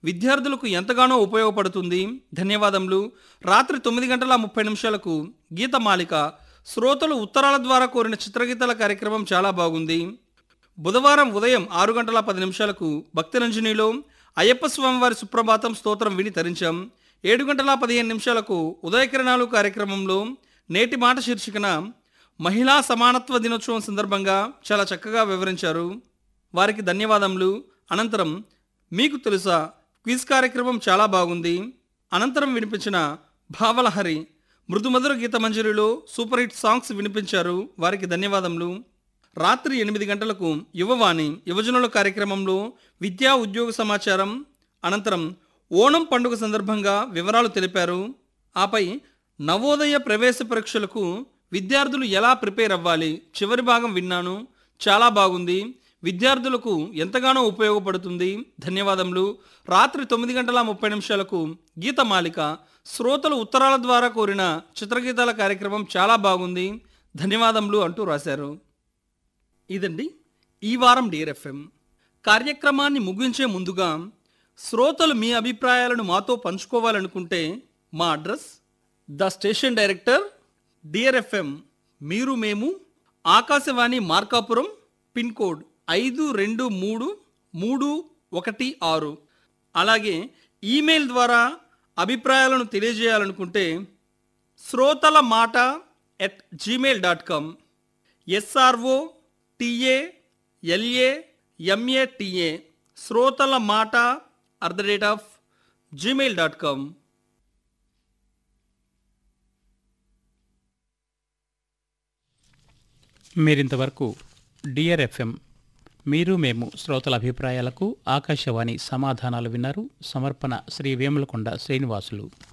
విద్యార్థులకు ఎంతగానో ఉపయోగపడుతుంది ధన్యవాదములు రాత్రి తొమ్మిది గంటల ముప్పై నిమిషాలకు గీతమాలిక శ్రోతలు ఉత్తరాల ద్వారా కోరిన చిత్రగీతాల కార్యక్రమం చాలా బాగుంది బుధవారం ఉదయం ఆరు గంటల పది నిమిషాలకు భక్తిరంజనిలో అయ్యప్ప స్వామివారి సుప్రభాతం స్తోత్రం విని తరించాం ఏడు గంటల పదిహేను నిమిషాలకు ఉదయకిరణాలు కార్యక్రమంలో నేటి మాట శీర్షికన మహిళా సమానత్వ దినోత్సవం సందర్భంగా చాలా చక్కగా వివరించారు వారికి ధన్యవాదములు అనంతరం మీకు తెలుసా క్విజ్ కార్యక్రమం చాలా బాగుంది అనంతరం వినిపించిన భావలహరి మృదుమధుర గీత మంజరిలో సూపర్ హిట్ సాంగ్స్ వినిపించారు వారికి ధన్యవాదములు రాత్రి ఎనిమిది గంటలకు యువవాణి యువజనుల కార్యక్రమంలో విద్యా ఉద్యోగ సమాచారం అనంతరం ఓణం పండుగ సందర్భంగా వివరాలు తెలిపారు ఆపై నవోదయ ప్రవేశ పరీక్షలకు విద్యార్థులు ఎలా ప్రిపేర్ అవ్వాలి చివరి భాగం విన్నాను చాలా బాగుంది విద్యార్థులకు ఎంతగానో ఉపయోగపడుతుంది ధన్యవాదములు రాత్రి తొమ్మిది గంటల ముప్పై నిమిషాలకు గీతమాలిక శ్రోతలు ఉత్తరాల ద్వారా కోరిన చిత్రగీతాల కార్యక్రమం చాలా బాగుంది ధన్యవాదములు అంటూ రాశారు ఇదండి ఈ వారం డిఆర్ఎఫ్ఎం కార్యక్రమాన్ని ముగించే ముందుగా శ్రోతలు మీ అభిప్రాయాలను మాతో పంచుకోవాలనుకుంటే మా address the station director dear FM మీరు మేము ఆకాశవాణి మార్కాపురం పిన్ కోడ్ ఐదు రెండు మూడు మూడు ఒకటి ఆరు అలాగే ఈమెయిల్ ద్వారా అభిప్రాయాలను తెలియజేయాలనుకుంటే శ్రోతల మాట at Gmail dot com S R O T A L A M A T A శ్రోతల మాట at the rate of Gmail dot com మీరింతవరకు డియర్ ఎఫ్ఎం మీరు మేము శ్రోతల అభిప్రాయాలకు ఆకాశవాణి సమాధానాలు విన్నారు సమర్పణ శ్రీ వేములకొండ శ్రీనివాసులు